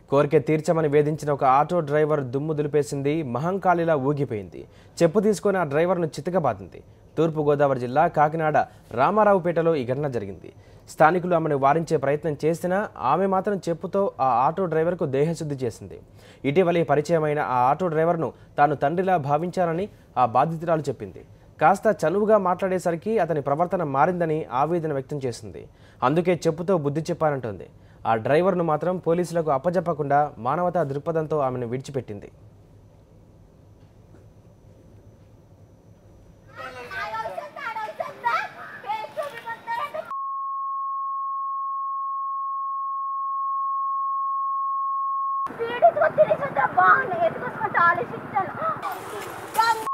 కోరిక తీర్చమని వేధించిన ఒక ఆటో డ్రైవర్ దుమ్ము దులిపేసింది మహంకాళిలా ఊగిపోయింది చెప్పు తీసుకొని ఆ డ్రైవర్ను చితకబాదింది తూర్పుగోదావరి జిల్లా కాకినాడ రామారావుపేటలో ఈ ఘటన జరిగింది స్థానికులు ఆమెను వారించే ప్రయత్నం చేసినా ఆమె మాత్రం చెప్పుతో ఆ ఆటో డ్రైవర్కు దేహశుద్ధి చేసింది ఇటీవలే పరిచయమైన ఆ ఆటో డ్రైవర్ను తాను తండ్రిలా భావించానని ఆ బాధితురాలు చెప్పింది కాస్త చనువుగా మాట్లాడేసరికి అతని ప్రవర్తన మారిందని ఆవేదన వ్యక్తం చేసింది అందుకే చెప్పుతో బుద్ధి చెప్పానంటోంది ఆ డ్రైవర్ను మాత్రం పోలీసులకు అప్పజెప్పకుండా మానవతా దృక్పథంతో ఆమెను విడిచిపెట్టింది బాగుంది ఎత్తుకొచ్చుకుంటే ఆలోచించాను